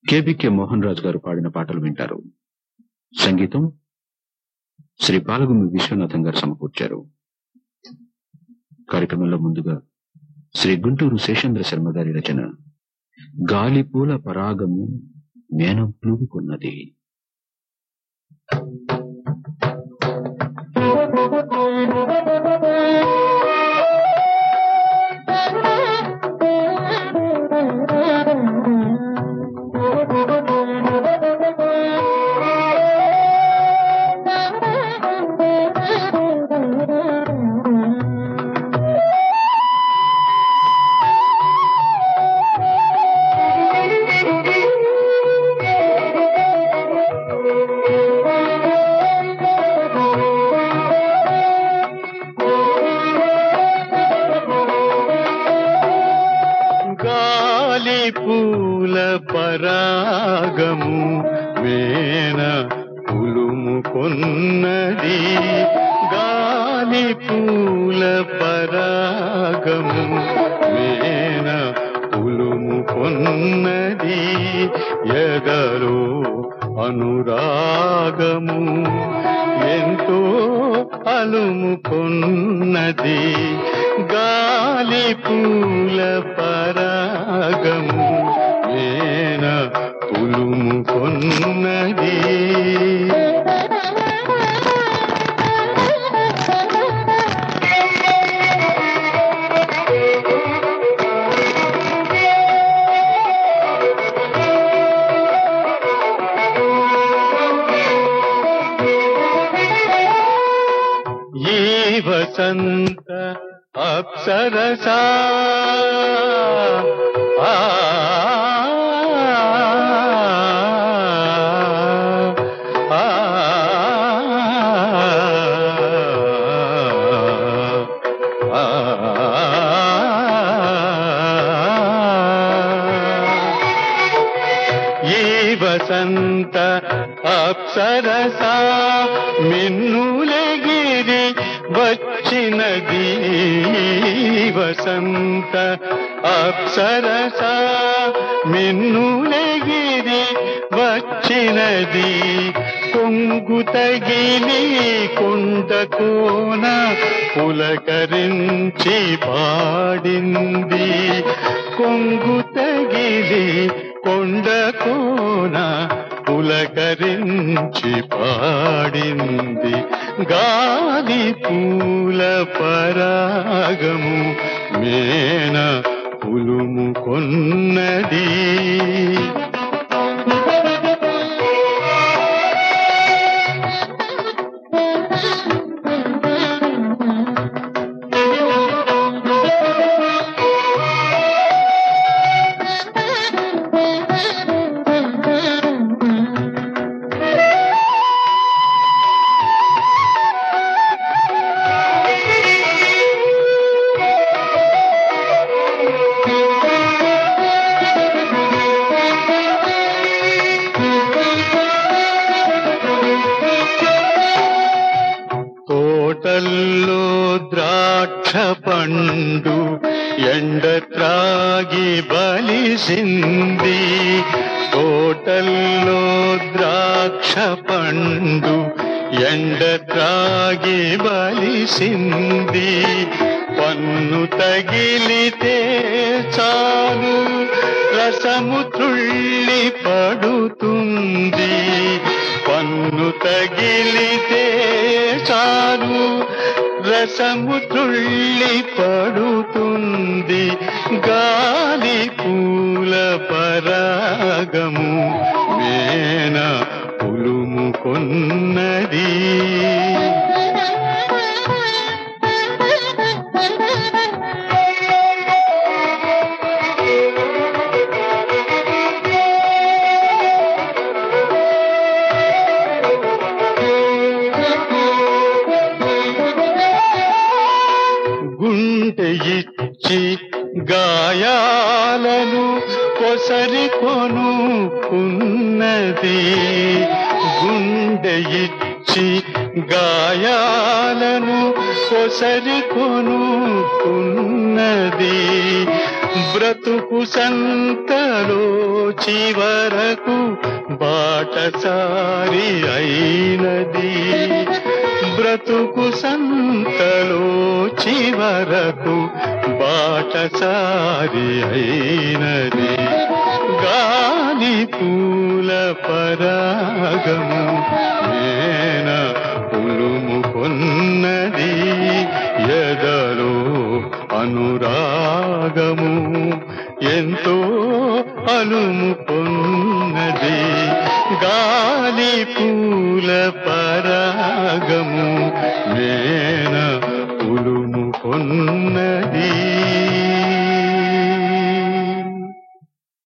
కేబికే మోహన్ రాజు గారు పాడిన పాటలు వింటారు సంగీతం శ్రీ బాలగుమి విశ్వనాథం గారు సమకూర్చారు కార్యక్రమంలో ముందుగా శ్రీ గుంటూరు శేషేంద్ర శర్మ గారి రచన గాలి పూల పరాగము మేనం ప్లూగుకున్నది గాలి పూల పరాగము వేణ పులుము కొన్నది గాలి పూల పరాగము వేణ పులుము కొన్నది ఎగలో అనురాగము ఎంతో అలుము కొన్నది గాలి పూల పరాగము వేణ పులుము కొన్నది ఈ వసంత అప్సరసా ఆ, ఆ, ఆ, ఈ వసంత అప్సరసా మిన్నులగిరి వచ్చినది వసంత అప్సరసా మిన్నులగిరి వచ్చినది కొంగు తగిలి కొండ కోన పులకరించి పాడింది కొంగు తగిలి కొండ కోన పులకరించి పాడింది గాలి పూల పరాగము మేన పులుము కొన్నది తోటల్లో ద్రాక్ష పండు ఎండ త్రాగి బలిసింది తోటల్లో ద్రాక్ష పండు ఎండ త్రాగి బలిసింది పన్ను తగిలితే చాలు రసము తుళ్ళి పడుతుంది పన్ను తగిలితే చాలు రసము తుళ్ళి పడుతుంది గాలి పూల పరాగము మేన పులుము కొన్నది గుండె ఇచ్చి గాయాలను కొసరి కొనుకున్నది గుండె ఇచ్చి గాయాలను కొసరి కొనుకున్నది బ్రతుకు సంతలో చివరకు బాటసారి అయినది బ్రతుకు సంతలో చివరకు బాటసారి అయినది గాలి పూల పరాగము నేన ఉలుము కొన్నది ఎదలో అనురాగము ఎంతో అలుము పొన్నది గాలి పూల పరాగము నేన ఉలుము కొన్నది